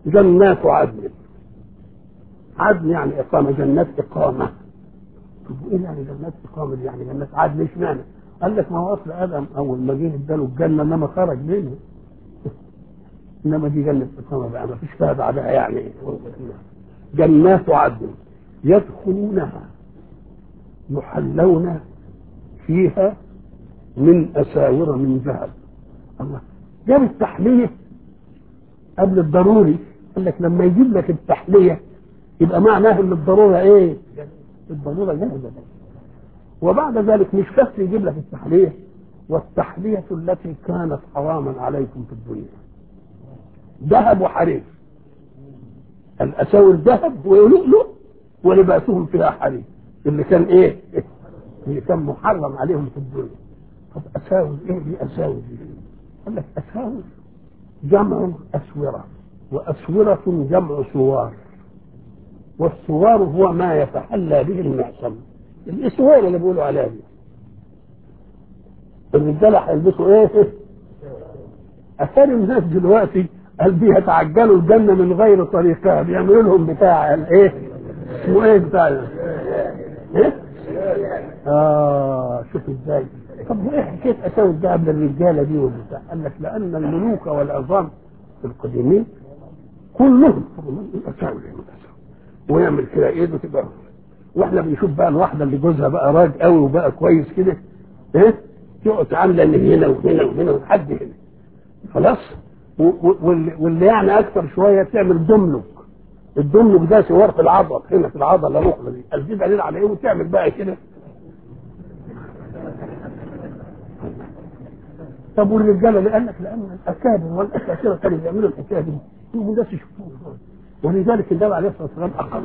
جنات عدن عدن يعني إقامة جنات إقامة طب إيه يعني جنات إقامة دي؟ يعني جنات عدن إيش معنى؟ قال لك ما هو أصل آدم أول ما جه اداله الجنة إنما خرج منه إنما دي جنة إقامة بقى ما فيش فيها بعدها يعني جنات عدن يدخلونها يحلون فيها من أساور من ذهب الله جاب التحلية قبل الضروري قال لك لما يجيب لك التحلية يبقى معناه ان الضرورة ايه الضرورة جاهزة وبعد ذلك مش بس يجيب لك التحلية والتحلية التي كانت حراما عليكم في الدنيا ذهب وحرير الأساور ذهب ولؤلؤ ولباسهم فيها حرير اللي كان ايه اللي كان محرم عليهم في الدنيا طب أساور ايه دي أساور دي قال لك أساور جمع أسورة وأسورة جمع سوار والسوار هو ما يتحلى به المعصم الاسوار اللي بيقولوا عليها دي الرجاله هيلبسوا ايه؟ اثار الناس دلوقتي قال بيتعجلوا الجنه من غير طريقها بيعملوا لهم بتاع الايه؟ اسمه ايه بتاع ايه؟ اه شوف ازاي طب وايه حكايه اساوي الذهب للرجاله دي والبتاع؟ قال لك لان الملوك والعظام القديمين كلهم اساوي ويعمل كده ايده تبقى واحنا بنشوف بقى الواحده اللي جوزها بقى راج قوي وبقى كويس كده ايه تقعد عامله ان هنا وهنا وهنا لحد هنا خلاص واللي, واللي يعني اكثر شويه تعمل دملك الدملك ده سوار في العضل هنا في العضله الركبه دي ازيد عليه على ايه وتعمل بقى كده طب والرجاله اللي قال لك لان الاكابر والاساكره كانوا بيعملوا الحكايه دي يقوموا الناس يشوفوها ولذلك النبي عليه الصلاه والسلام اقر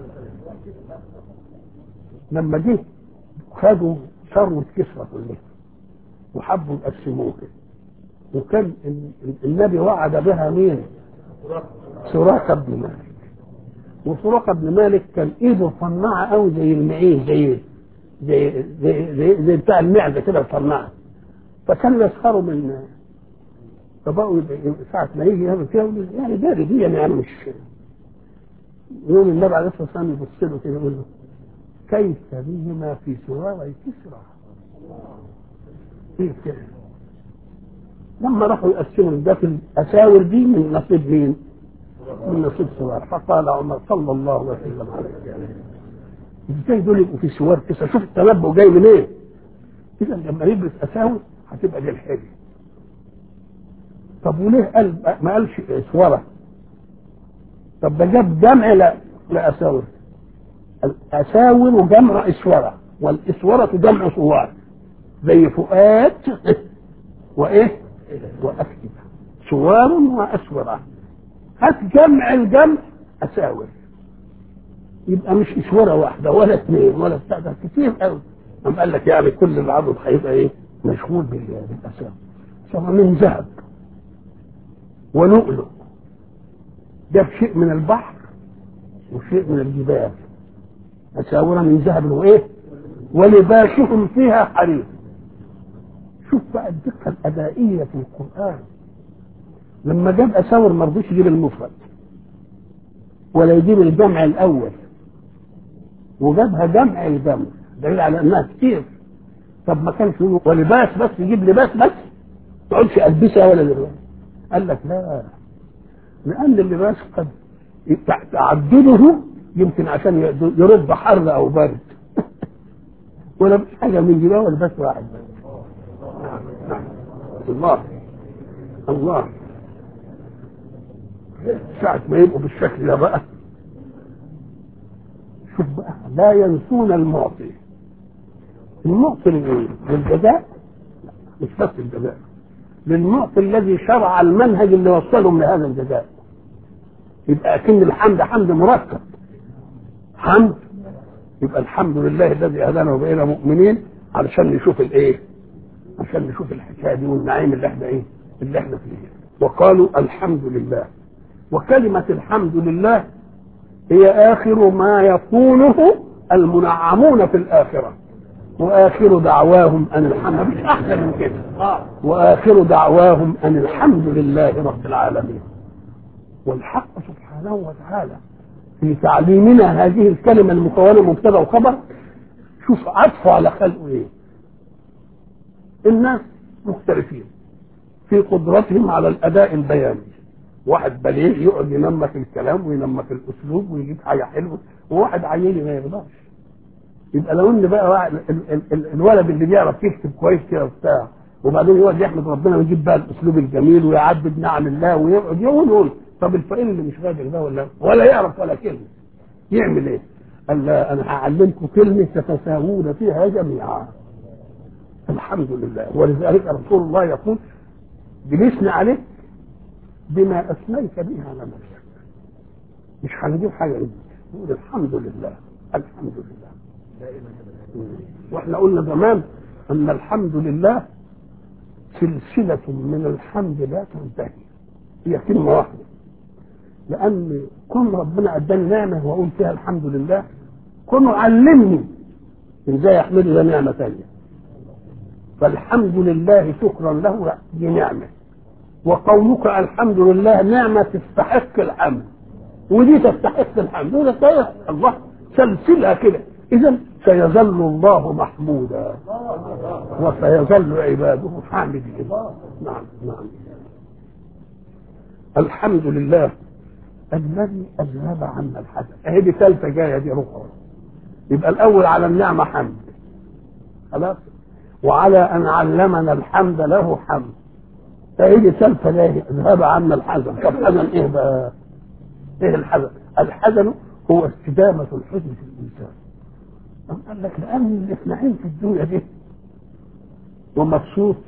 لما جه خدوا ثروه كسرى كلها وحبوا يقسموها وكان النبي وعد بها مين؟ سراقه بن مالك وسراقه بن مالك كان ايده صناعه قوي زي المعين زي زي زي, زي, زي بتاع المعده كده صناعه فكانوا يسخروا من فبقوا ساعة ما يجي يعمل كده يعني داري دي يعني مش يقول النبي عليه الصلاة والسلام يبص له كده يقول له كيف بهما في سواري كسرى ايه كده لما راحوا يقسموا ده في الاساور دي من نصيب مين؟ من نصيب سوار فقال عمر صلى الله وسلم عليه ازاي دول يبقوا في سوار كسرى شوف التنبؤ جاي منين إيه؟ اذا لما يلبس اساور هتبقى دي الحلي طب وليه قال ما قالش اسوره طب ده جاب جمع لا لاساور الاساور جمع اسوره والاسوره جمع صوار زي فؤاد وايه وافئده سوار واسوره هات جمع الجمع اساور يبقى مش اسوره واحده ولا اثنين ولا بتاع ده كتير قوي قام قال لك يعني كل العضد هيبقى ايه مشغول بالاساور سواء من ذهب ولؤلؤ جاب شيء من البحر وشيء من الجبال أساورة من ذهب وإيه ولباسهم فيها حرير شوف بقى الدقة الأدائية في القرآن لما جاب أساور ما رضيش يجيب المفرد ولا يجيب الجمع الأول وجابها جمع الجمع دليل على أنها كتير طب ما كانش ولباس بس يجيب لباس بس ما تقولش ألبسها ولا لباس قال لك لا لأن اللباس قد تعدده يمكن عشان يرد حر أو برد ولا مش حاجة من جباه ولا بس واحد الله الله ساعة ما يبقوا بالشكل ده بقى شوف بقى لا ينسون المعطي المعطي لإيه؟ للجزاء مش بس الجزاء للمعطي الذي شرع المنهج اللي وصلهم لهذا الجزاء يبقى اكن الحمد حمد مركب حمد يبقى الحمد لله الذي هدانا وبقينا مؤمنين علشان نشوف الايه عشان نشوف الحكايه دي والنعيم اللي احنا ايه اللي احنا فيه وقالوا الحمد لله وكلمه الحمد لله هي اخر ما يقوله المنعمون في الاخره واخر دعواهم ان الحمد مش احسن من كده واخر دعواهم ان الحمد لله رب العالمين والحق سبحانه وتعالى في تعليمنا هذه الكلمة المكونة مبتدأ وخبر شوف عطفه على خلقه ايه الناس مختلفين في قدرتهم على الاداء البياني واحد بليغ يقعد ينمى في الكلام وينمى في الاسلوب ويجيب حاجه حلوه وواحد عيني ما يقدرش يبقى لو ان بقى واحد ال ال ال الولد اللي بيعرف يكتب كويس كده وبتاع وبعدين يقعد يحمد ربنا ويجيب بقى الاسلوب الجميل ويعدد نعم الله ويقعد يقول يقول طب الفقير اللي مش قادر ده ولا ولا يعرف ولا كلمه يعمل ايه؟ قال لا انا هعلمكم كلمه تتساوون فيها جميعا الحمد لله ولذلك رسول الله يقول بنثني عليك بما اثنيت به على نفسك مش هنجيب حاجه لك نقول الحمد لله الحمد لله واحنا قلنا زمان ان الحمد لله سلسله من الحمد لا تنتهي هي كلمه واحده لان كون ربنا اداني نعمه واقول فيها الحمد لله كونه علمني ازاي احمده ده نعمه ثانيه فالحمد لله شكرا له دي نعمه وقولك الحمد لله نعمه تستحق الحمد ودي تستحق الحمد وده تستحق الله سلسلها كده اذا سيظل الله محمودا وسيظل عباده حامدين نعم نعم الحمد لله الذي اذهب عنا الحزن اهي دي ثالثه جايه دي ركن يبقى الاول على النعمه حمد خلاص وعلى ان علمنا الحمد له حمد فايه دي ثالثه جايه اذهب عنا الحزن طب حزن ايه بقى؟ ايه الحزن؟ الحزن هو استدامه الحزن في الانسان قال لك لان اللي احنا عين في الدنيا دي ومبسوط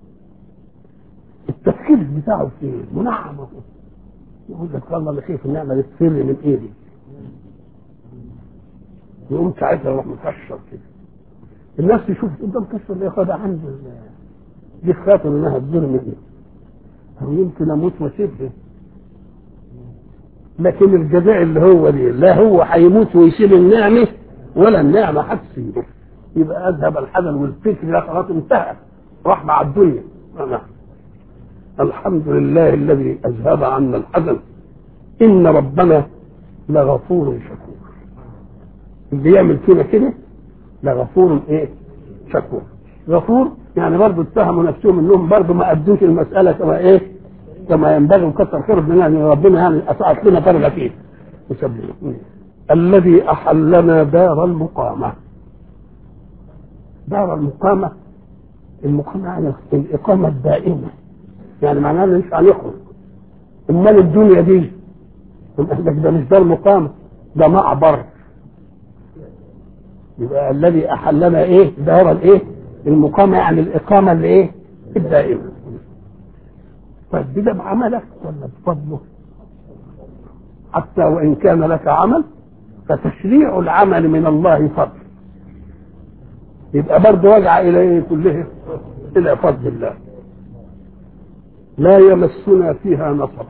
التفكير بتاعه في منعم يقول لك والله انا شايف النعمه دي تفر من ايدي يقوم ساعتها يروح مكشر كده الناس تشوف قدام كشر اللي ياخدها عند دي خاطر انها تدور مني او يمكن اموت واسيبها لكن الجزاء اللي هو دي لا هو هيموت ويسيب النعمه ولا النعمه هتسيبه يبقى اذهب الحزن والفكر ده خلاص انتهى راح مع الدنيا نعم الحمد لله الذي اذهب عنا الحزن ان ربنا لغفور شكور اللي يعمل فينا كده لغفور ايه شكور غفور يعني برضه اتهموا نفسهم انهم برضه ما ادوش المساله كما ايه كما ينبغي وكثر خير من يعني ربنا يعني اسعد لنا درجه فيه يسبحه الذي احلنا دار المقامه دار المقامه المقامه يعني الاقامه الدائمه يعني معناها انه مش هنخرج امال الدنيا دي قال لك ده مش دار مقامه ده معبر يبقى الذي احلنا ايه دار الايه المقامه يعني الاقامه اللي ايه الدائمه طيب ده بعملك ولا بفضله حتى وان كان لك عمل فتشريع العمل من الله فضل يبقى برضه راجع الى ايه كله الى فضل الله لا يمسنا فيها نصب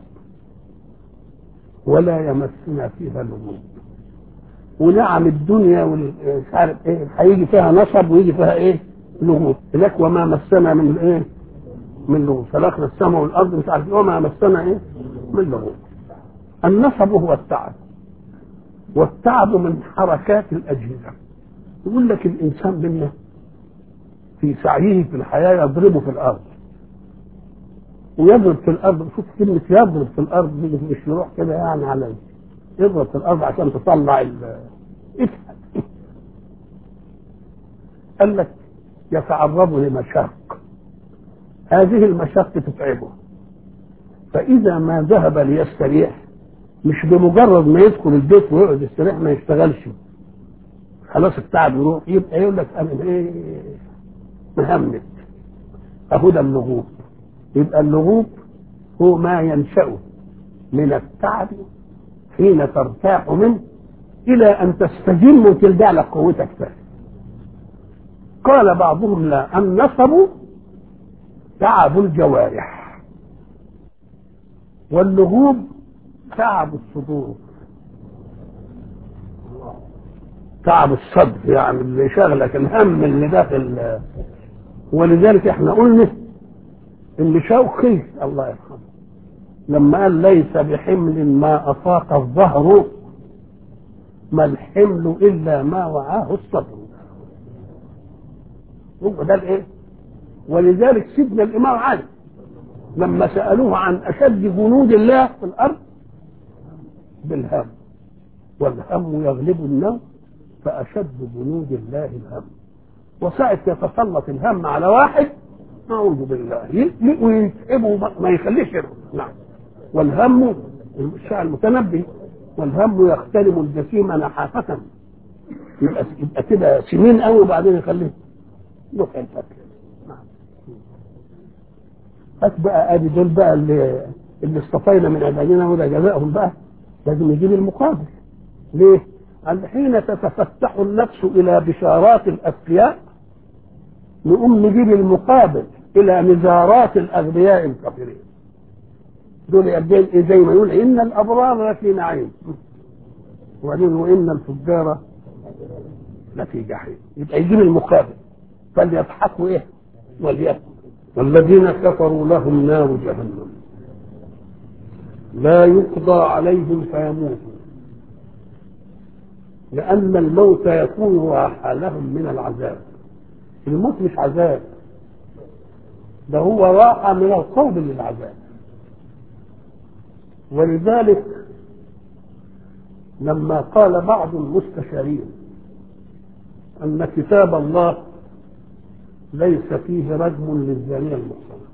ولا يمسنا فيها لغوب ونعم الدنيا مش عارف ايه هيجي فيها نصب ويجي فيها ايه لغوب هناك وما مسنا من ايه من لغوب خلقنا السماء والارض مش عارف وما مسنا ايه من لغوب النصب هو التعب والتعب من حركات الاجهزه يقول لك الانسان منا في سعيه في الحياه يضربه في الارض ويضرب في الارض شوف كلمه يضرب في الارض دي مش يروح كده يعني على يضرب في الارض عشان تطلع ال افهم قال لك يتعرض لمشاق هذه المشاق تتعبه فاذا ما ذهب ليستريح مش بمجرد ما يدخل البيت ويقعد يستريح ما يشتغلش خلاص التعب يروح يبقى يقول لك انا ايه مهمت اهو ده اللغوب يبقى اللغوب هو ما ينشأ من التعب حين ترتاح منه إلى أن تستجم وترجع لك قوتك تاني قال بعضهم لا النصب تعب الجوارح واللغوب تعب الصدور تعب الصدر يعني اللي شغلك الهم اللي داخل ولذلك احنا قلنا ان شوقي الله يرحمه لما قال ليس بحمل ما أفاق الظهر ما الحمل إلا ما وعاه الصدر هو ده الإيه؟ ولذلك سيدنا الإمام علي لما سألوه عن أشد جنود الله في الأرض بالهم والهم يغلب النوم فأشد جنود الله الهم وساعة يتسلط الهم على واحد أعوذ بالله يقلق ويتعبه ما يخليش يرقد نعم والهم الشاعر المتنبي والهم يختلم الجسيم نحافة يبقى يبقى كده سمين قوي وبعدين يخليه يروح الفتح نعم هات بقى ادي دول بقى اللي اللي اصطفينا من عبادنا وده جزائهم بقى لازم يجيب المقابل ليه؟ قال حين تتفتح النفس الى بشارات الاذكياء نقوم نجيب المقابل الى نزارات الاغبياء الكافرين دول يبدين إيه زي ما يقول ان الابرار لفي نعيم وبعدين وان الفجار لفي جحيم يبقى يجيب المقابل فليضحكوا ايه وليأكلوا والذين كفروا لهم نار جهنم لا يقضى عليهم فيموتوا لأن الموت يكون راحة لهم من العذاب الموت مش عذاب ده هو راحة من القول للعذاب ولذلك لما قال بعض المستشارين أن كتاب الله ليس فيه رجم للزانية المحصنة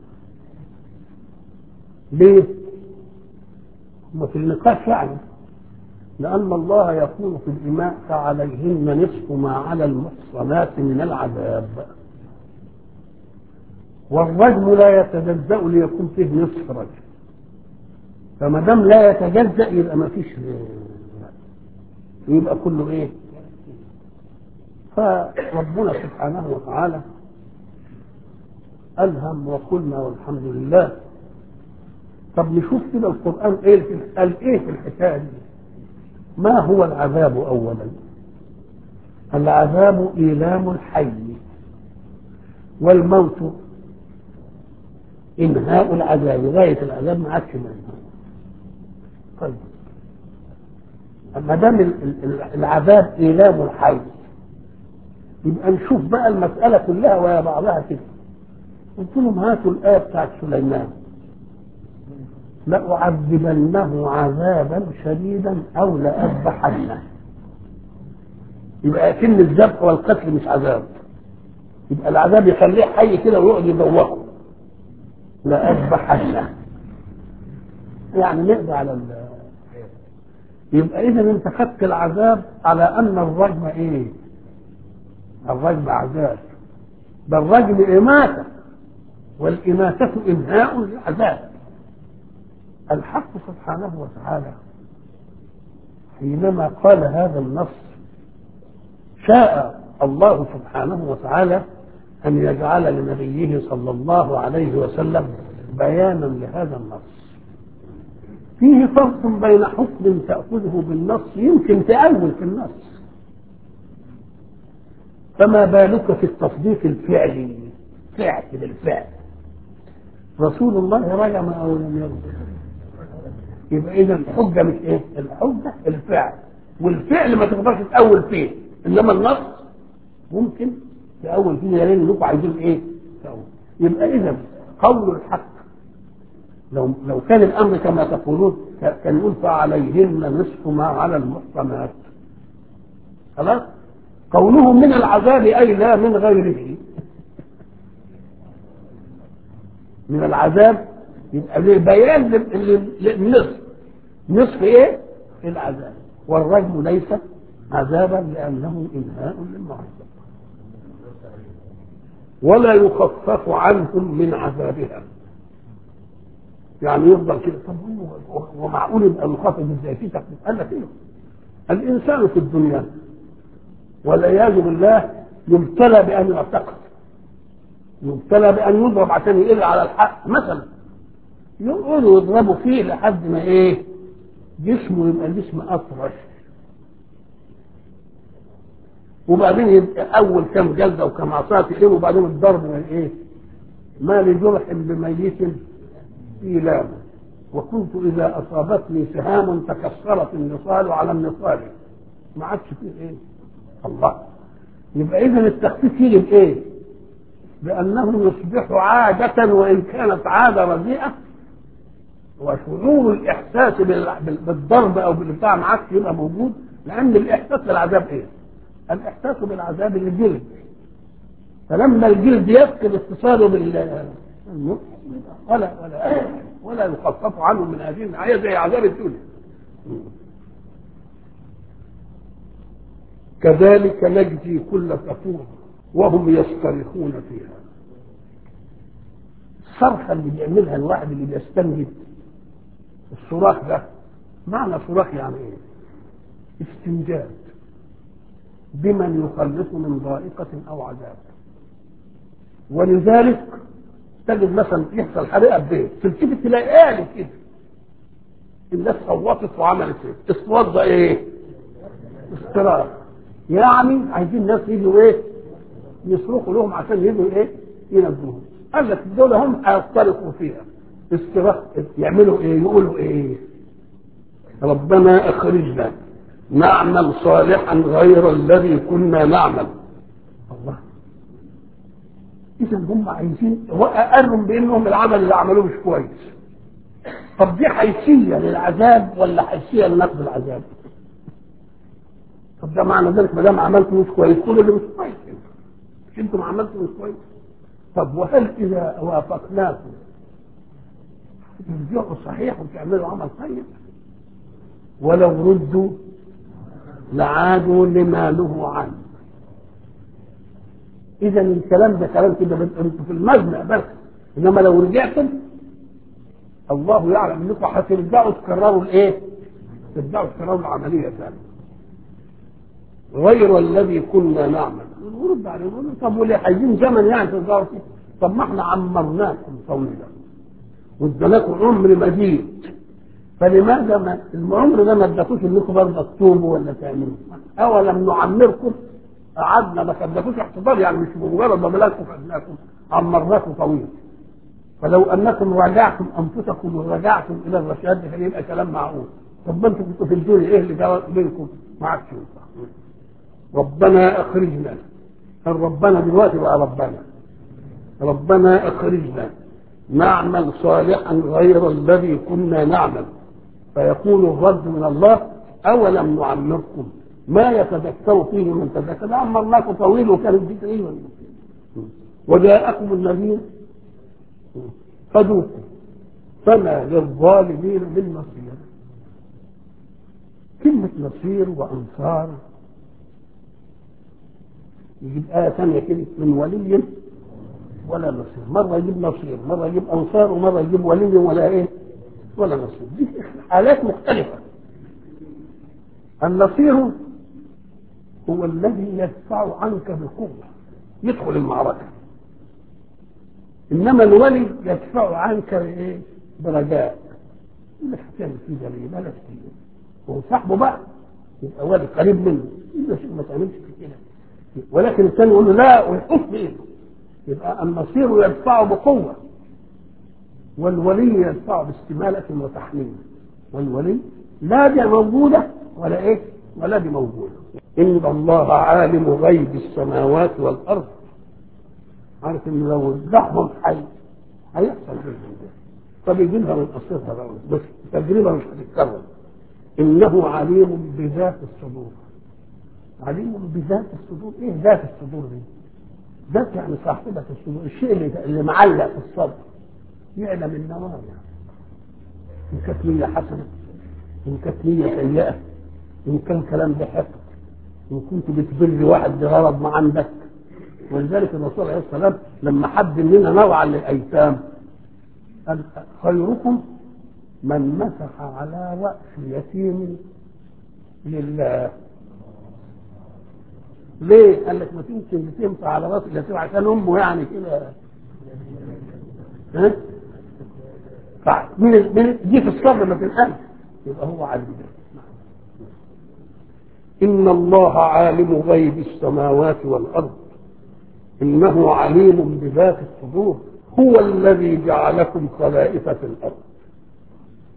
ليه؟ هم في النقاش يعني لأن الله يقول في الإماء فعليهن نصف ما على المحصنات من العذاب والرجم لا يتجزأ ليكون فيه نصف رجم فما دام لا يتجزأ يبقى ما فيش يبقى كله ايه؟ فربنا سبحانه وتعالى ألهم وقلنا والحمد لله طب نشوف كده القرآن ايه قال ايه في الحكاية دي ما هو العذاب أولا العذاب إيلام الحي والموت إنهاء العذاب غاية العذاب ما عادش منها طيب ما دام العذاب إيلام الحي يبقى نشوف بقى المسألة كلها وهي بعضها كده قلت لهم هاتوا الآية بتاعت سليمان لأعذبنه عذابا شديدا أو لأذبحنه يبقى أكن الذبح والقتل مش عذاب يبقى العذاب يخليه حي كده ويقعد يدوقه لأذبحنه يعني نقضي على ال يبقى إذا أنت خدت العذاب على أن الرجم إيه؟ الرجم عذاب ده الرجم إماتة والإماتة إنهاء للعذاب الحق سبحانه وتعالى حينما قال هذا النص شاء الله سبحانه وتعالى أن يجعل لنبيه صلى الله عليه وسلم بيانا لهذا النص فيه فرق بين حكم تأخذه بالنص يمكن تأول في النص فما بالك في التصديق الفعلي فعل بالفعل رسول الله رجم أو لم يرجم يبقى اذا الحجه مش ايه؟ الحجه الفعل والفعل ما تقدرش تاول فيه انما النص ممكن تاول فيه يا انكم عايزين ايه؟ تأول. يبقى اذا قول الحق لو لو كان الامر كما تقولون كان يقول فعليهن نصف ما على المحصنات خلاص؟ قوله من العذاب اي لا من غيره من العذاب يبقى بيان للنصف نصف ايه؟ العذاب والرجم ليس عذابا لانه انهاء للمعذب ولا يخفف عنهم من عذابها يعني يفضل كده طب هو معقول يبقى مخفف ازاي في تخفيف قال لك ايه الانسان في الدنيا والعياذ بالله يبتلى بان يعتقد يبتلى بان يضرب عشان يقل على الحق مثلا يقعدوا يضربوا فيه لحد ما ايه جسمه يبقى الجسم اطرش وبعدين يبقى اول كم جلده وكم عصاه تقيم وبعدين الضرب من ايه ما لجرح بميت ايلام وكنت اذا اصابتني سهام تكسرت النصال على النصال ما عادش فيه ايه الله يبقى اذا التخفيف يجي بايه بانه يصبح عاده وان كانت عاده رديئه وشعور الاحساس بالضرب او بالبتاع ما عادش يبقى موجود لان الاحساس بالعذاب ايه الاحساس بالعذاب الجلد فلما الجلد يفقد اتصاله بال ولا ولا ولا يخفف عنه من هذه النهايه زي عذاب الدنيا كذلك نجزي كل كفور وهم يصطرخون فيها الصرخة اللي بيعملها الواحد اللي بيستنجد الصراخ ده معنى صراخ يعني ايه استنجاد بمن يخلص من ضائقة أو عذاب ولذلك تجد مثلا يحصل حريقة ببيت تلتفت تلاقي آلة كده الناس صوتت وعملت ايه الصوت ده ايه استراخ يعني عايزين الناس يجوا ايه يصرخوا لهم عشان يجوا ايه ينبهوا قال لك دول هم هيختلفوا فيها استراخ يعملوا ايه يقولوا ايه ربنا اخرجنا نعمل صالحا غير الذي كنا نعمل الله اذا هم عايزين واقرهم بانهم العمل اللي عملوه مش كويس طب دي حيثيه للعذاب ولا حيثيه لنقض العذاب طب ده معنى ذلك ما دام عملتوا مش كويس كل اللي مش كويس مش انتم عملتوا مش كويس طب وهل اذا وافقناكم ترجعوا صحيح وتعملوا عمل طيب ولو ردوا لعادوا لما نهوا عنه اذا الكلام ده كلام كده انتوا في المجمع بس انما لو رجعتم الله يعلم انكم هترجعوا تكرروا الايه؟ ترجعوا تكرروا العمليه ثانيه غير الذي كنا نعمل ورد عليه طب وليه عايزين زمن يعني ترجعوا فيه طب ما احنا عمرناكم طويلا واديناكم عمر مديد فلماذا ما العمر ده ما اداكوش انكم برضه تتوبوا ولا تعملوا اولم نعمركم قعدنا ما اداكوش احتضار يعني مش مجرد ما بلاكم خدناكم عمرناكم طويل فلو انكم راجعتم انفسكم ورجعتم الى الرشاد فيبقى كلام معقول طب ما انتم كنتوا في الدنيا ايه اللي جرى بينكم ما عادش ينفع ربنا اخرجنا كان ربنا دلوقتي بقى ربنا ربنا اخرجنا نعمل صالحا غير الذي كنا نعمل فيقول الرد من الله اولم نعمركم ما يتذكر فيه من تذكر عمرناكم طويل وكان الذكر ايه وجاءكم النذير فذوقوا فما للظالمين من نصير كلمة نصير وأنصار يجيب آية ثانية كده من ولي ولا نصير مرة يجيب نصير مرة يجيب أنصار ومرة يجيب ولي ولا إيه ولا نصير دي حالات مختلفة النصير هو الذي يدفع عنك بقوة يدخل المعركة إنما الولي يدفع عنك إيه برجاء يقول لك هتعمل فيه جميل بلاش فيه وهو صاحبه بقى يبقى ولي قريب منه يقول له ما تعملش في كده ولكن الثاني يقول له لا ويحط بايده يبقى النصير يدفعه بقوة والولي يدفعه باستمالة وتحميل والولي لا دي موجودة ولا ايه ولا دي موجودة إن الله عالم غيب السماوات والأرض عارف إن لو الزحمة حي هيحصل في ده طب يجي لها من قصتها بقى بس تجربة مش هتتكرر إنه عليم بذات الصدور عليم بذات الصدور إيه ذات الصدور دي؟ ذات يعني صاحبة الصدور الشيء اللي, اللي معلق في الصدر يعلم النواه يعني إن كانت نية حسنة إن كانت نية سيئة إن كان كلام ده حقد إن كنت بتبر واحد بغرض ما عندك ولذلك الرسول عليه الصلاة والسلام لما حد مننا نوعا للأيتام قال خيركم من مسح على رأس يتيم لله ليه؟ قال لك ما تمكن تمسح على راس اليتيم عشان امه يعني كده ها؟ من من دي في الصبر ما تنقلش يبقى هو عليم إن الله عالم غيب السماوات والأرض إنه عليم بذات الصدور هو الذي جعلكم خلائف في الأرض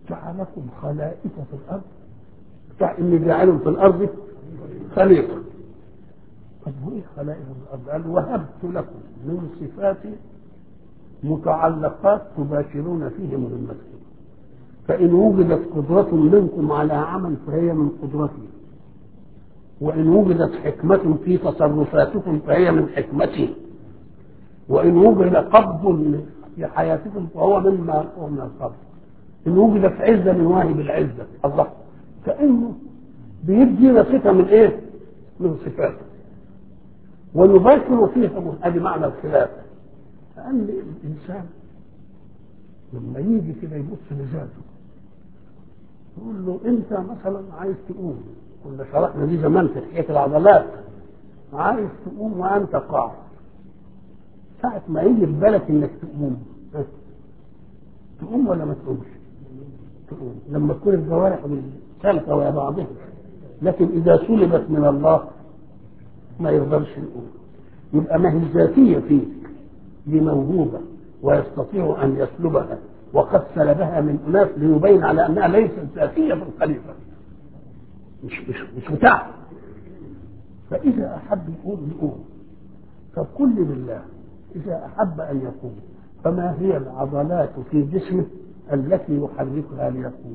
جعلكم خلائف في الارض بتاع اني جاعل في الارض خليفه طب وايه خلائف في الارض؟ قال وهبت لكم من صفاتي متعلقات تباشرون فيه مهمتكم فإن وجدت قدرة منكم على عمل فهي من قدرتي وإن وجدت حكمة في تصرفاتكم فهي من حكمتي وإن وجد قبض في حياتكم فهو مما هو من القبض إن وجدت عزة من واهب العزة الله كأنه بيدينا صفة من إيه؟ من صفاته ونباشر فيها هذه معنى الخلاف لأن الإنسان لما يجي كده يبص لذاته يقول له أنت مثلا عايز تقوم كنا شرحنا دي زمان في حكاية العضلات عايز تقوم وأنت قاعد ساعة ما يجي في بالك إنك تقوم تقوم ولا ما تقومش؟ تقوم لما تكون الجوارح سالكة ويا بعضها لكن إذا سلبت من الله ما يقدرش يقوم يبقى ما هي ذاتية فيك دي موهوبة ويستطيع أن يسلبها وقد سلبها من أناس ليبين على أنها ليست ذاتية في الخليفة مش مش مش بتاعه فإذا أحب يقوم يقوم فكل بالله إذا أحب أن يقوم فما هي العضلات في جسمه التي يحركها ليقوم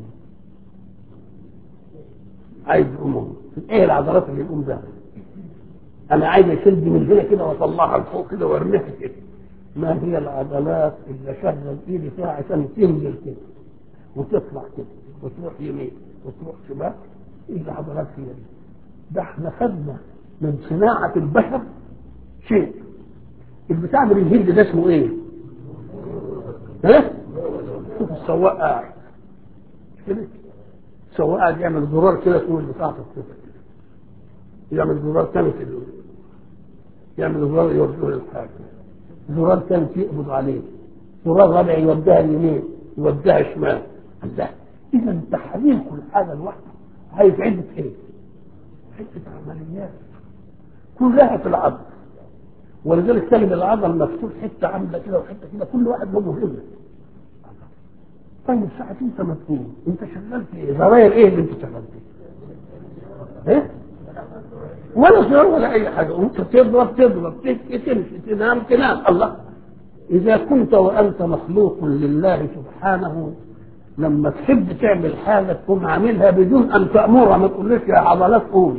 عايز يقوم ايه العضلات اللي يقوم بها انا عايز اشد من هنا كده واطلعها لفوق كده وارميها كده ما هي العضلات اللي شغل ايدي فيها عشان تنزل كده وتطلع كده وتروح يمين وتروح شمال ايه العضلات هي دي ده احنا خدنا من صناعة البشر شيء البتاع من الهند ده اسمه ايه؟ ها؟ شوف السواق قاعد كده السواق قاعد يعمل زرار كده تقول بتاعته كده يعمل زرار تاني كده يعمل زرار يوجهه للحاجة زرار ثالث يقبض عليه زرار رابع يوديها اليمين يوديها شمال الله اذا تحليل كل حاجه لوحده عايز عده ايه؟ عده عمليات كلها في العضل ولذلك كلمة العضل مفتوح حته عامله كده وحته كده كل واحد له مهمه طيب ساعة انت مفهوم انت شغال في ايه؟ زراير ايه اللي انت شغال فيه؟ ايه؟ ولا صغير ولا اي حاجه وانت تضرب تضرب تمشي تنام تنام الله اذا كنت وانت مخلوق لله سبحانه لما تحب تعمل حاجه تقوم عاملها بدون ان تامرها ما تقولش يا عضلات قولي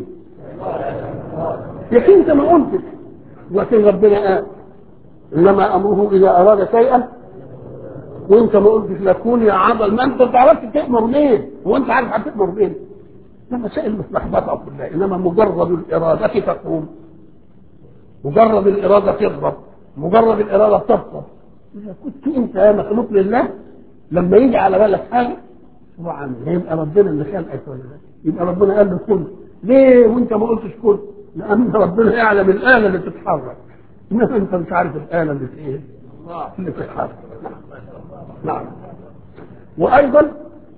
يا انت ما قلتش لكن ربنا قال انما امره اذا اراد شيئا وانت ما قلتش لكون يا عضل ما انت ما تعرفش تامر ليه وانت عارف هتامر ليه ده مسائل متلخبطه كلها انما مجرد الاراده تقوم مجرد الاراده تضرب مجرد الاراده تبطل اذا كنت انت يا مخلوق لله لما يجي على بالك حاجه هو عامل يبقى ربنا اللي خلقك ولا لا يبقى ربنا قال له كل ليه وانت ما قلتش كل لان ربنا يعلم الاله اللي تتحرك انما انت مش عارف الاله اللي في ايه اللي تتحرك نعم وايضا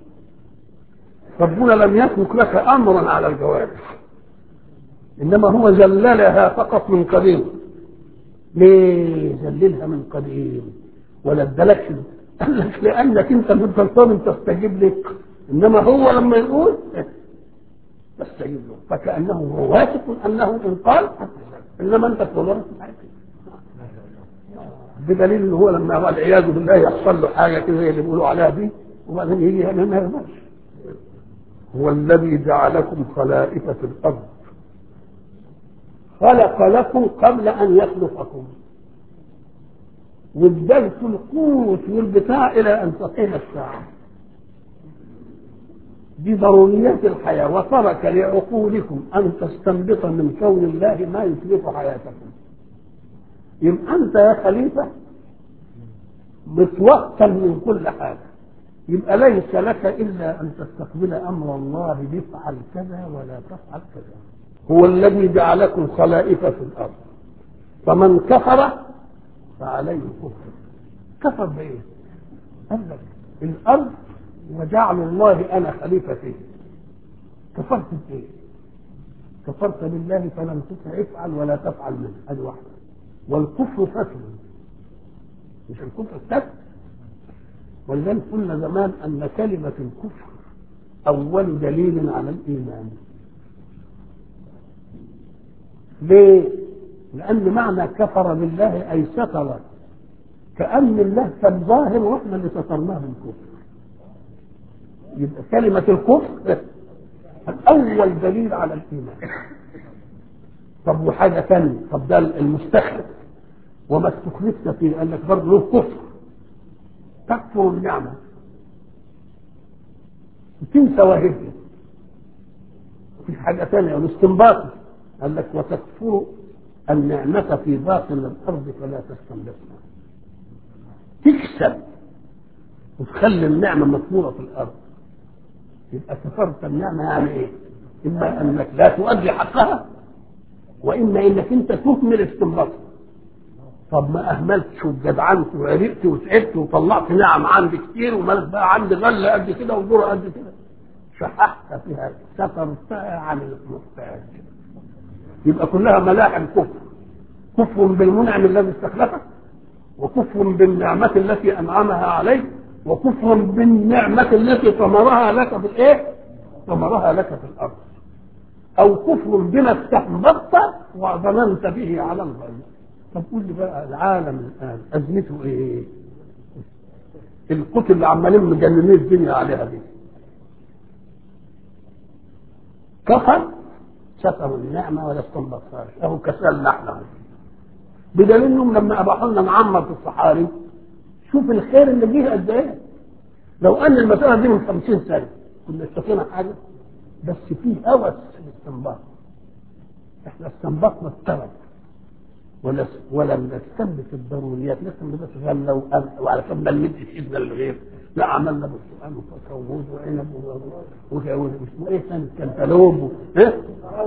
ربنا لم يترك لك امرا على الجوارح انما هو ذللها فقط من قديم ليه ذللها من قديم ولا ادالكش قال لك لانك انت من غلطان تستجيب لك انما هو لما يقول تستجيب له فكانه هو واثق انه ان قال انما انت تقول مش عارف بدليل ان هو لما والعياذ بالله يحصل له حاجه كده زي اللي بيقولوا عليها دي وبعدين يجي هنا ما يرضاش هو الذي جعلكم خلائف في الارض خلق لكم قبل ان يخلقكم وادالكم القوت والبتاع الى ان تقيم الساعه دي ضروريات الحياه وترك لعقولكم ان تستنبط من كون الله ما يتلف حياتكم يبقى انت يا خليفه متوكل من كل حاجه يبقى ليس لك الا ان تستقبل امر الله بفعل كذا ولا تفعل كذا هو الذي جعلكم خلائف في الارض فمن كفر فعليه كفر كفر بايه؟ قال لك الارض وجعل الله انا خليفه فيه كفرت بايه؟ كفرت بالله فلم تطع افعل ولا تفعل منه هذه واحده والكفر فتن مش الكفر فتن ولذلك قلنا زمان أن كلمة الكفر أول دليل على الإيمان ليه؟ لأن معنى كفر بالله أي ستر كأن الله كان ظاهر وإحنا اللي سترناه بالكفر يبقى كلمة الكفر أول دليل على الإيمان طب وحاجة ثانية طب ده المستخلف وما استخلفت فيه قال لك برضه له كفر تكفر النعمة وتنسى واهبها في حاجة ثانية والاستنباط قال لك وتكفر النعمة في باطن الأرض فلا تستنبطها تكسب وتخلي النعمة مكفورة في الأرض يبقى كفرت النعمة يعني إيه؟ إما أنك لا تؤدي حقها وإما إنك أنت تكمل استنباطها طب ما أهملتش وجدعنت وعرقت وتعبت وطلعت نعم عندي كتير ومالك بقى عندي غلة قد كده وذرة قد كده شححت فيها سترتها عن المحتاج يبقى كلها ملاحم كفر كفر بالمنعم الذي استخلفك وكفر بالنعمة التي أنعمها عليك وكفر بالنعمة التي طمرها لك في الإيه؟ طمرها لك في الأرض أو كفر بما استحبطت وظننت به على الغير طب قول لي بقى العالم الآن أزمته إيه؟ القتل اللي عمالين مجننين الدنيا عليها دي كفر ستروا النعمة ولا استنبطهاش أهو كسلنا احنا بدليل انهم لما اباحوا لنا نعمر في الصحاري شوف الخير اللي جه قد ايه لو ان المساله دي من 50 سنه كنا اشتكينا حاجه بس في هوس الاستنباط احنا استنبطنا الطلب ولا ولم نستنبط الضروريات نستنبط بس غله وقمح وعلى كم ما نمدش ايدنا للغير لا عملنا برتقال وفاكهه وموز وعنب واسمه ايه ثاني كنتالوب ايه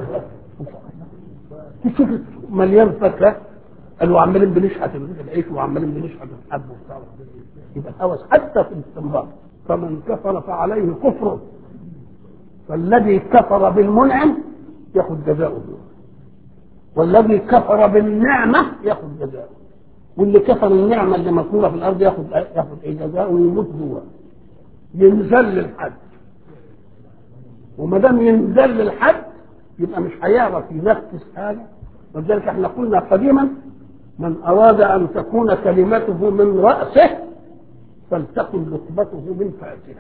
تشوف مليان فاكهه قالوا عمالين بنشحت العيش وعمالين بنشحت الحب وبتاع يبقى هوس حتى في الاستنباط فمن كفر فعليه كفر فالذي كفر بالمنعم ياخذ جزاؤه والذي كفر بالنعمه ياخذ جزاؤه واللي كفر النعمه اللي مذكوره في الارض ياخذ ياخذ ايه جزاؤه ويموت جوه ينزل للحد وما دام ينزل للحد يبقى مش هيعرف ينفذ حاجه ولذلك احنا قلنا قديما من أراد أن تكون كلمته من رأسه فلتكن لقبته من فأسه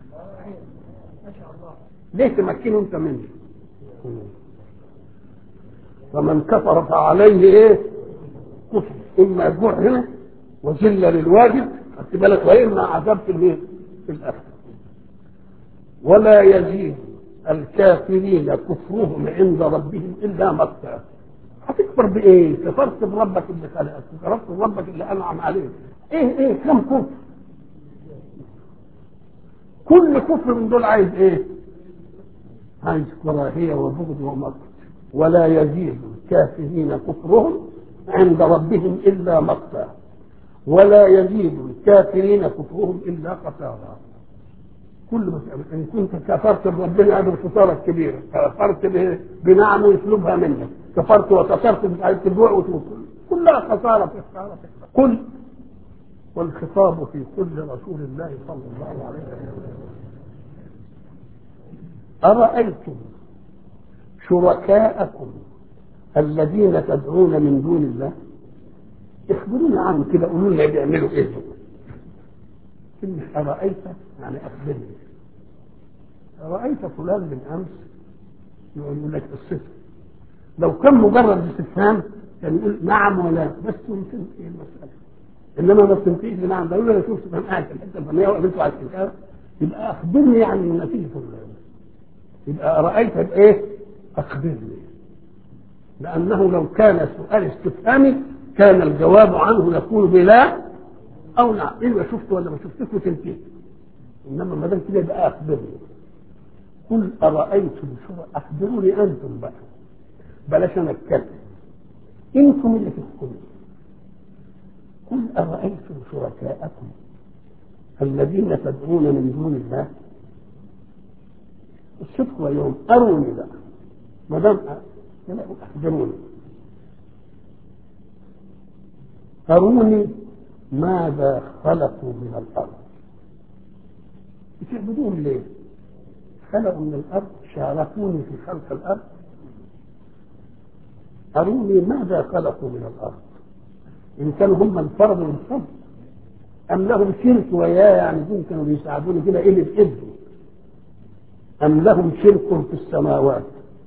ليه تمكنه أنت منه فمن كفر فعليه إيه كفر إما جوع هنا وذلة للواجب خدت بالك وإما عذاب في الإيه في الآخرة ولا يزيد الكافرين كفرهم عند ربهم إلا مقتا هتكفر بايه؟ كفرت بربك اللي خلقك، كفرت بربك اللي انعم عليك. ايه ايه كم كفر؟ كل كفر من دول عايز ايه؟ عايز كراهيه وبغض ومقت ولا يزيد الكافرين كفرهم عند ربهم الا مقتا ولا يزيد الكافرين كفرهم الا خسارا كل ما ان كنت كفرت بربنا هذه الخساره الكبيره كفرت بنعمه يسلبها منك كفرت وكفرت مش عارف تجوع وتموت كلها خساره في خساره في خساره قل والخطاب في كل رسول الله صلى الله عليه وسلم أرأيتم شركاءكم الذين تدعون من دون الله اخبرونا عنهم كده قولوا لنا بيعملوا ايه كلمة أرأيت يعني أخبرني رأيت فلان من أمس يقول لك الصفر لو كان مجرد استفهام كان يقول نعم ولا بس يمكن في المسألة إنما ما تنتهيش بنعم ده يقول أنا شفت فلان قاعد في الحتة الفلانية وقابلته على الكتاب يبقى أخبرني يعني من نتيجة يبقى رأيت بإيه؟ أخبرني لأنه لو كان سؤال استفهامي كان الجواب عنه يكون بلا او نعم ايوه شفت ولا ما شفتش وتنتهي انما ما دام كده يبقى اخبرني قل ارايتم شركاء اخبروني انتم بقى بلاش انا اتكلم انتم اللي تحكموا قل ارايتم شركاءكم الذين تدعون من دون الله الصدق واليوم اروني بقى ما دام اخبروني اروني ماذا خلقوا من الارض بتعبدوهم ليه؟ خلقوا من الارض شاركوني في خلق الارض اروني ماذا خلقوا من الارض ان كانوا هم الفرد والصبر ام لهم شرك وياه يعني دول كانوا بيساعدوني كده ايه اللي بإذن ام لهم شرك في السماوات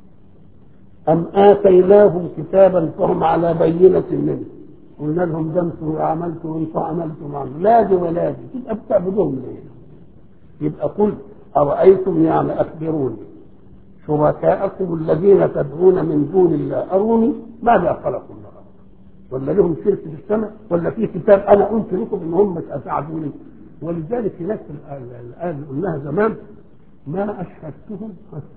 ام اتيناهم كتابا فهم على بينه منه قلنا لهم ده انتوا عملتوا وانتوا عملتوا معنا لا دي ولا دي تبقى بتعبدوهم ليه؟ يبقى قل ارايتم يعني اخبروني شركاءكم الذين تدعون من دون الله اروني ماذا خلقوا الله ولا لهم شرك في السماء ولا في كتاب انا قلت لكم ان هم اساعدوني ولذلك هناك الايه اللي قلناها زمان ما اشهدتهم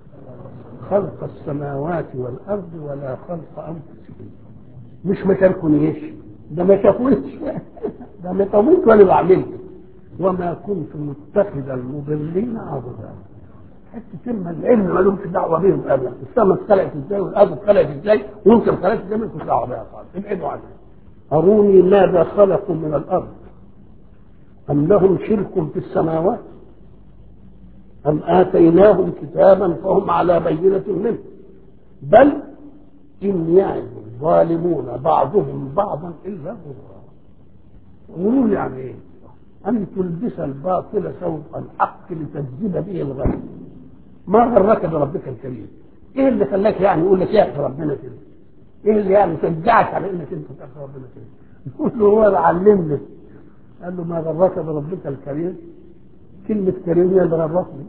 خلق السماوات والارض ولا خلق انفسهم مش ما شاركونيش ده ما شافوش ده ما طويت ولا بعملت وما كنت متخذ المضلين عضدا حتى كلمة العلم ما لهمش دعوة بهم ابدا السماء اتخلقت ازاي والارض اتخلقت ازاي وانت اتخلقت ازاي مالكش دعوة بها خالص ابعدوا عنها أروني ماذا خلقوا من الأرض أم لهم شرك في السماوات أم آتيناهم كتابا فهم على بينة منه بل إن يعد الظالمون بعضهم بعضا إلا غرورا غرور يعني إيه؟ أن تلبس الباطل سوء الحق لتجذب به الغيب ما غرك بربك الكريم ايه اللي خلاك يعني يقول لك يعرف ربنا كده ايه اللي يعني شجعك على انك انت تعرف ربنا كده يقول له هو اللي علمني قال له ما غرك بربك الكريم كلمة كريم هي اللي غرتني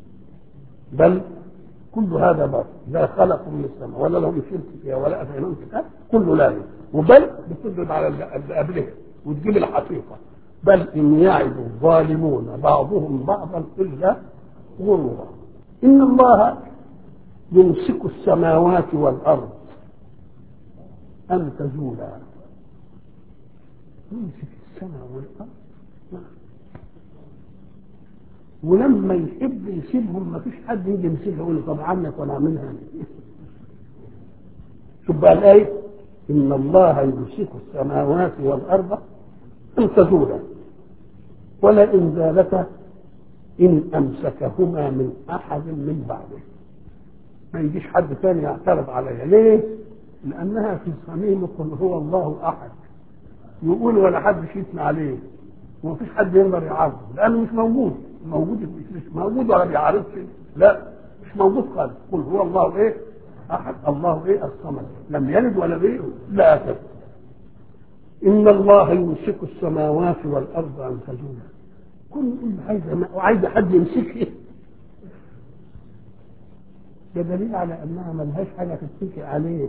بل كل هذا باطل لا خلق من السماء ولا لهم شرك فيها ولا اتيناهم كتاب كله لا وبل بتدرب على اللي قبلها وتجيب الحقيقه بل ان يعد الظالمون بعضهم بعضا الا غرورا ان الله يمسك السماوات والارض ان تزولا يمسك السماء والارض ولما يحب يسيبهم ما فيش حد يجي يمسكها يقول له طب عنك وانا اعملها شوف بقى الايه ان الله يمسك السماوات والارض ان تزولا ولئن زالتا ان امسكهما من احد من بعده ما يجيش حد ثاني يعترض عليها ليه؟ لانها في صميم قل هو الله احد يقول ولا حد يثنى عليه وما فيش حد يقدر يعارضه لانه مش موجود موجود مش موجود ولا بيعارضش لا مش موجود خالص قل هو الله ايه احد الله ايه الصمد لم يلد ولا بيه لا أكد. ان الله يمسك السماوات والارض ان تزولا كل عايزه وعايزه حد يمسكها ده دليل على انها ملهاش حاجه تتكئ عليه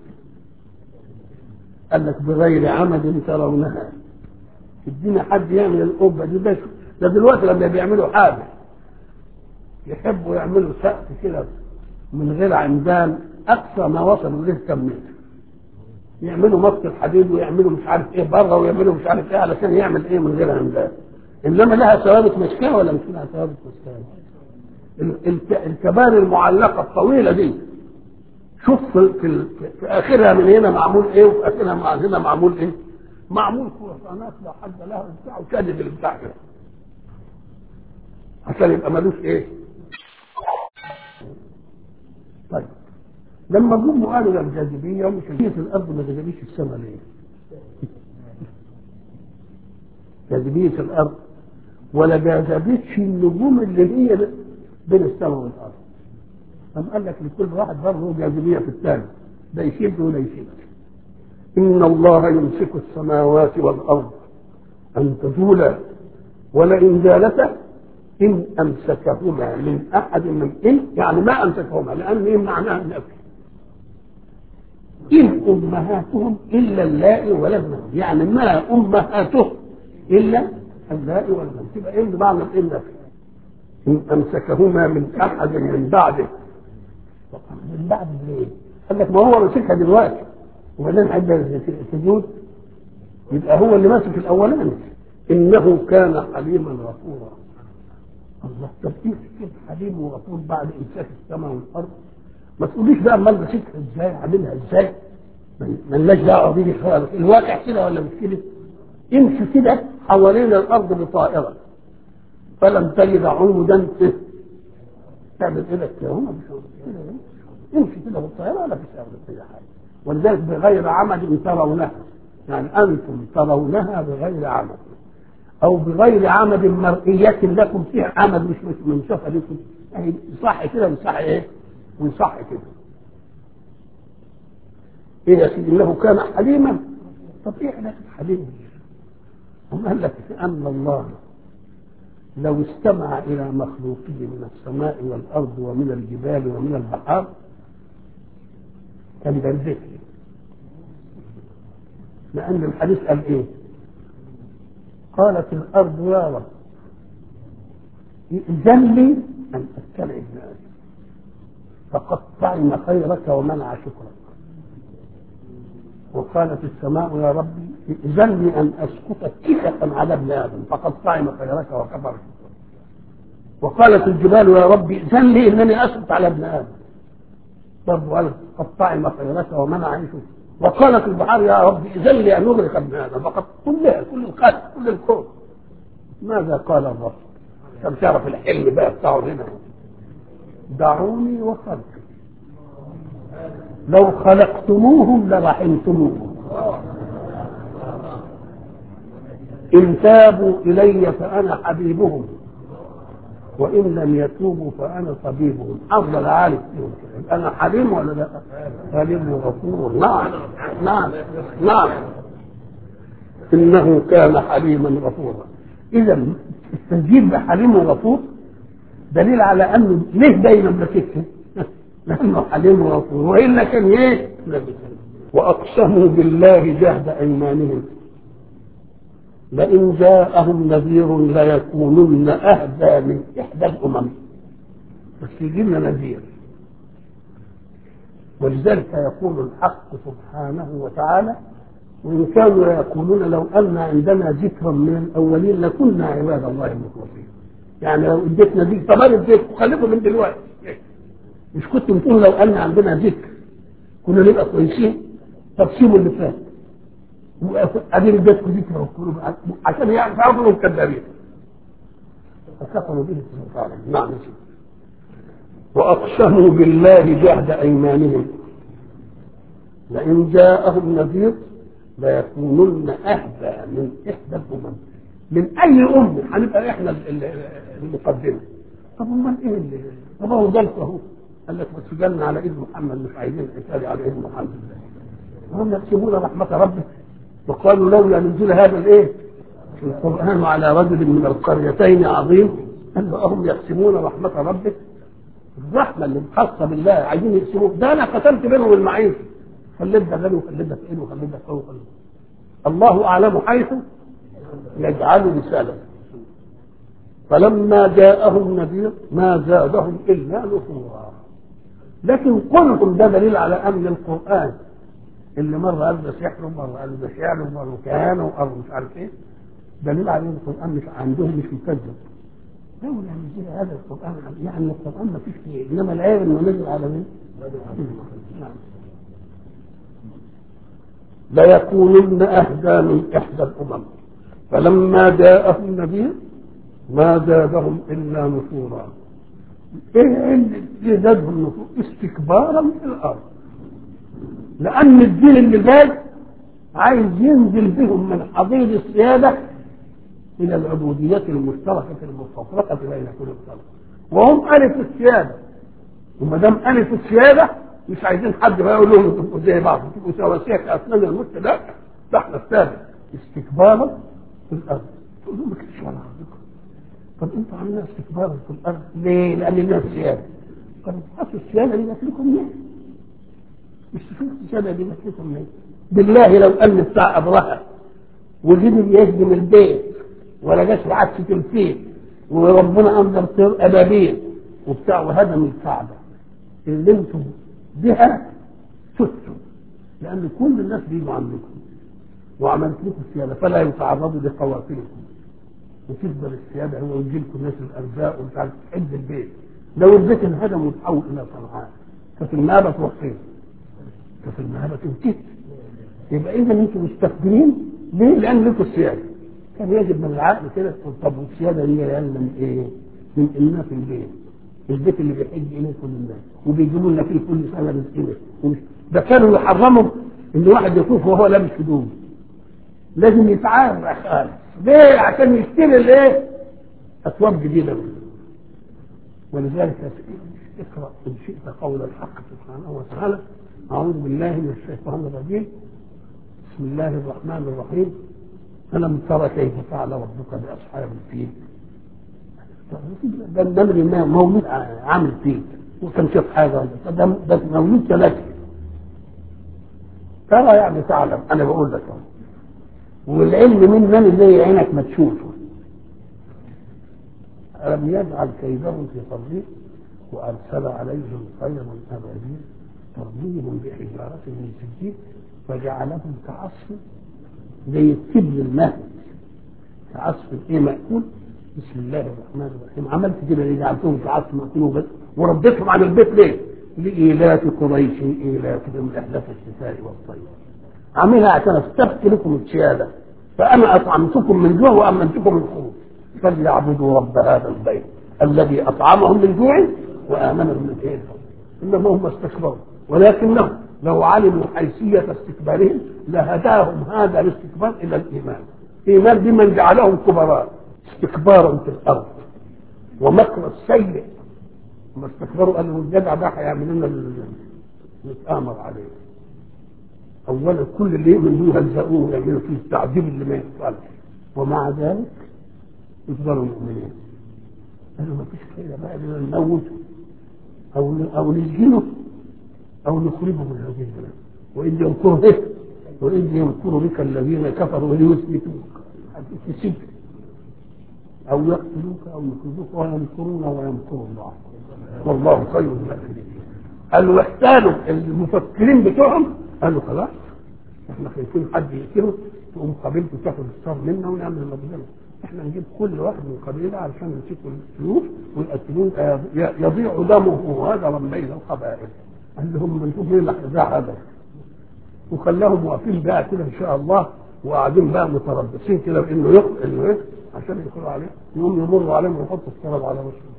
قال لك بغير عمد ترونها ادينا حد يعمل القبه دي بس ده دلوقتي لما بيعملوا حاجه يحبوا يعملوا سقف كده من غير عمدان اقصى ما وصل غير كم متر يعملوا مصر الحديد ويعملوا مش عارف ايه بره ويعملوا مش عارف ايه علشان يعمل ايه من غير عمدان انما لها ثوابت مسكاه ولا مش لها ثوابت مسكاه الكبار المعلقه الطويله دي شوف في, في, في اخرها من هنا معمول ايه وفي اخرها من هنا معمول ايه معمول خرسانات لا حد لها وبتاع وكذب البتاع كده عشان يبقى ملوش ايه طيب لما جم قالوا الجاذبيه مش في الارض ما جاذبيش السماء ليه؟ جاذبيه الارض ولا جاذبتش النجوم اللي هي بين السماء والارض أم قال لك لكل واحد برضه جاذبيه في الثاني ده يشد ولا يشد إن الله يمسك السماوات والأرض أن تزولا ولئن زالتا إن أمسكهما من أحد من إن يعني ما أمسكهما لأن إن معناها النفي إن أمهاتهم إلا اللائي ولدنهم يعني ما أمهاتهم إلا اللائي ولدنهم تبقى إن بمعنى الإن نفي إن أمسكهما من أحد من بعده من بعد ليه؟ قال لك ما هو مسكها دلوقتي وبعدين عند السجود يبقى هو اللي ماسك الاولاني انه كان حليما غفورا الله طب ايه كيف حليم وغفور بعد امساك السماء والارض ما تقوليش بقى امال ماسكها ازاي عاملها ازاي مالناش دعوه بيه خالص الواقع كده ولا مش كده امشي كده حوالين الارض بطائره فلم تجد عودا تعمل ايدك كده هم مش كده امشي كده بالطياره ولا فيش ابدا حاجه ولذلك بغير عمد ترونها يعني انتم ترونها بغير عمد او بغير عمد مرئية لكم فيها عمد مش مش منشفة لكم يعني صح كده وصح ايه وصح كده ايه يا سيدي انه كان حليما طب ايه علاقة حليم هم قال لك ان الله لو استمع الى مخلوقه من السماء والارض ومن الجبال ومن البحار كان ده الذكر لان الحديث قال ايه قالت الارض يا رب ائذن لي ان اتبع ابن ادم فقد طعم خيرك ومنع شكرك وقالت السماء يا ربي ائذن لي ان اسقط كفة على ابن ادم فقد طعم خيرك وكفر شكرك وقالت الجبال يا ربي ائذن لي انني اسقط على ابن ادم برضه قالت قد طعم خيرك ومنع شكرك وقالت البحار يا رب اذن لي ان اغرق ابن ادم فقد كلها كل الخلق كل الكون ماذا قال الرب عشان تعرف الحلم بقى بتاعه هنا دعوني وخلقي لو خلقتموهم لرحمتموهم إن تابوا إلي فأنا حبيبهم وإن لم يتوبوا فأنا طبيبهم أفضل عالم فيهم أنا حليم ولا لا؟ حليم وغفور نعم نعم نعم إنه كان حليما غفورا إذا التسجيل بحليم وغفور دليل على أنه ليه دايما بكتب لأنه حليم وغفور وإلا كان إيه؟ وأقسموا بالله جهد أيمانهم لئن جاءهم نذير ليكونن اهدى من احدى الامم بس يجي لنا نذير ولذلك يقول الحق سبحانه وتعالى وان كانوا يقولون لو ان عندنا ذكرا من الاولين لكنا عباد الله المخلصين يعني لو اديتنا ذكر طب انا اديتكم خليكم من دلوقتي مش كنتم تقولوا لو ان عندنا ذكر كنا نبقى كويسين طب سيبوا اللي فات ادين اديتكم ذكر عشان يعني تعرفوا انهم كذابين فكفروا به سبحانه نعم واقسموا بالله جهد ايمانهم لئن جاءهم نذير ليكونن اهدى من احدى الامم من اي امه هنبقى احنا المقدمه طب امال ايه اللي طب هو ذلك اهو قال لك بس جالنا على ايد محمد مش عايزين حسابي على ايد محمد هم يكسبون رحمه ربك وقالوا لولا نزل هذا الايه القران على رجل من القريتين عظيم قال له اهم يقسمون رحمه ربك الرحمه اللي خاصه بالله عايزين يقسموه ده انا قسمت بينهم المعيشه خليت ده غني وخليت ده فقير وخليت ده فوق الله اعلم حيث يجعل رسالته فلما جاءهم نذير ما زادهم الا نفورا لكن قلهم ده دليل على ان القران اللي مره قال ده سحر ومره قال ده شعر ومره كهانه ومره مش عارف ايه دليل على ان القران مش عندهم مش مكذب لولا نزل هذا القران يعني القران ما فيش فيه انما الايه انه نزل على مين؟ نعم ليكونن اهدى من احدى الامم فلما جاءهم نذير ما زادهم الا نفورا ايه اللي زادهم نفور استكبارا في الارض لان الدين اللي جاي عايز ينزل بهم من حضيض السياده الى العبوديه المشتركه المستفرقه بين كل الخلق وهم الف السياده وما دام الف السياده مش عايزين حد بقى يقول لهم تبقوا زي بعض تبقوا سواسيه كاسنان المسك لا ده احنا السابق استكبارا في الارض تقول لهم ما كنتش ولا عندكم طب انتوا عاملين استكبارا في الارض ليه؟ لان الناس سياده طب هاتوا السياده دي جات لكم ليه؟ مش تشوف السياده دي جات لكم ليه؟ بالله لو ان بتاع ابرهه وجد يهدم البيت ولا جاش بعكسة الفيل وربنا انزل طير ابابيل وبتاع وهدم الكعبه اللي انتم بها ستم لان كل الناس بيجوا عندكم وعملت لكم السياده فلا يتعرضوا لقوافلكم وتفضل السياده هو يجي لكم ناس الارزاق ومش عارف تحب البيت لو البيت انهدم وتحول الى صنعاء ففي المهابه تروح فين؟ ففي المهابه تنتهي يبقى اذا انتم مستقبلين ليه؟ لان لكم السياده كان يجب من العقل كده تقول طب والسياده دي جايه لنا من ايه؟ من اننا في البيت البيت اللي بيحج اليه كل الناس وبيجيبوا لنا فيه كل سنه رزقنا ومش- ده كانوا يحرموا ان واحد يطوف وهو لابس هدوم لازم يتعامل خالص ليه؟ عشان يشتري الايه؟ اثواب جديده منه ولذلك اقرا ان شئت قول الحق سبحانه وتعالى اعوذ بالله من الشيطان الرجيم بسم الله الرحمن الرحيم ألم تر كيف فعل ربك بأصحاب الفيل ده النمر ما مولود عامل فيل وكان شاف حاجة ولا ده ده مولود ثلاثة ترى يعني تعلم أنا بقول لك أهو. والعلم من من اللي عينك ما تشوفه ألم يجعل كيدهم في تضليل وأرسل عليهم طيرا أبابيل ترميهم بحجارة من سجيل فجعلهم كعصف زي التبن المهد كعصف ايه مأكول بسم الله الرحمن الرحيم عملت كده ليه جعلتهم كعصف مأكول وبس ورديتهم عن البيت ليه؟ لإيلاف قريش إيلافهم رحلة الشتاء والصيف عاملها عشان استبقي لكم السيادة فأنا أطعمتكم من جوع وأمنتكم من خوف فليعبدوا رب هذا البيت الذي أطعمهم من جوع وآمنهم من خوف إنما هم استكبروا ولكنهم لو علموا حيثية استكبارهم لهداهم هذا الاستكبار إلى الإيمان إيمان بمن جعلهم كبراء استكبارا في الأرض ومكر السيء لما استكبروا قالوا الجدع ده هيعمل لنا ال- نتآمر عليه أولا كل اللي يؤمن به يهزئوه ويعملوا فيه التعذيب اللي ما يحصلش ومع ذلك يفضلوا مؤمنين قالوا ما فيش خير بقى إلا نموته أو أو نسجنه أو نخرجه من هذه البلاد وإذ يمكر بك وإذ يمكر بك الذين كفروا ليثبتوك في سجن أو يقتلوك أو يخرجوك ويمكرون ويمكر الله والله خير الماكرين قالوا احتالوا المفكرين بتوعهم قالوا خلاص احنا خايفين حد يقتله تقوم قبيلته تاخد الثار منا ونعمل مجزرة احنا نجيب كل واحد من قبيله علشان يمسكوا السيوف ويقتلون آه، يضيع دمه هذا بين القبائل قال لهم نشوف ايه اللي هيضيع هذا وخلاهم واقفين بقى كده ان شاء الله وقاعدين بقى متربصين كده بانه يقتل انه ايه عشان يدخلوا عليه يقوم يمروا عليهم ويحطوا السرب على وشه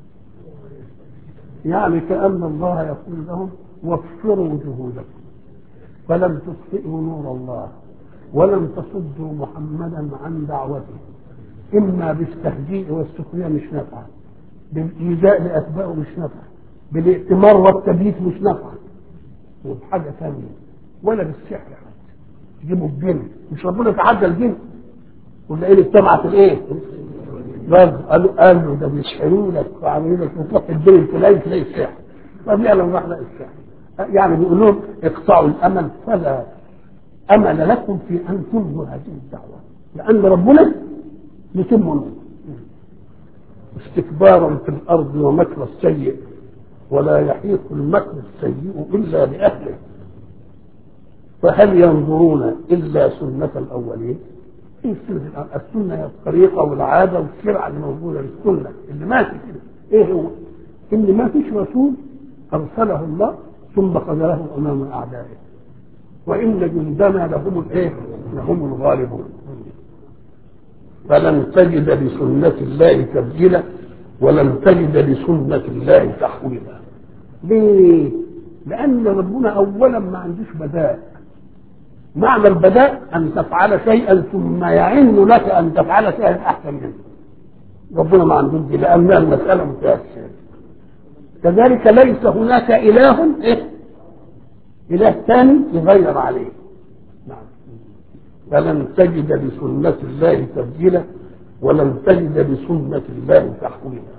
يعني كأن الله يقول لهم وفروا جهودكم فلم تطفئوا نور الله ولم تصدوا محمدا عن دعوته اما بالتهجيء والسخريه مش نافعه بالايذاء لاتباعه مش نافعه بالائتمار والتبييت مش نافعه وبحاجه ثانيه ولا بالسحر حتى تجيبوا الجن مش ربنا تعدى الجن ولا ايه اجتمعت الايه؟ بس قالوا قالوا ده بيسحروا لك وعملوا لك وتروح الدين الفلاني تلاقي السحر طب يلا نروح نلاقي السحر يعني بيقول لهم اقطعوا الامل فلا امل لكم في ان تنهوا هذه الدعوه لان ربنا يتم نوره استكبارا في الارض ومكر السيء ولا يحيق المكر السيء الا باهله فهل ينظرون الا سنه الاولين ايه السنه السنه هي الطريقه والعاده والشرع اللي موجوده للسنه اللي ماشي كده ايه هو؟ ان ما فيش رسول ارسله الله ثم خذله امام اعدائه وان جندنا لهم الايه؟ لهم الغالبون فلن تجد لسنة الله تبديلا ولن تجد لسنة الله تحويلا ليه؟ لأن ربنا أولا ما عندوش بداء معنى البداء أن تفعل شيئا ثم يعن لك أن تفعل شيئا أحسن منه ربنا ما عندوش دي لأن المسألة متأثرة كذلك ليس هناك إله إيه؟ إله ثاني يغير عليه نعم فلن تجد لسنة الله تبديلا ولن تجد لسنة الله تحويلا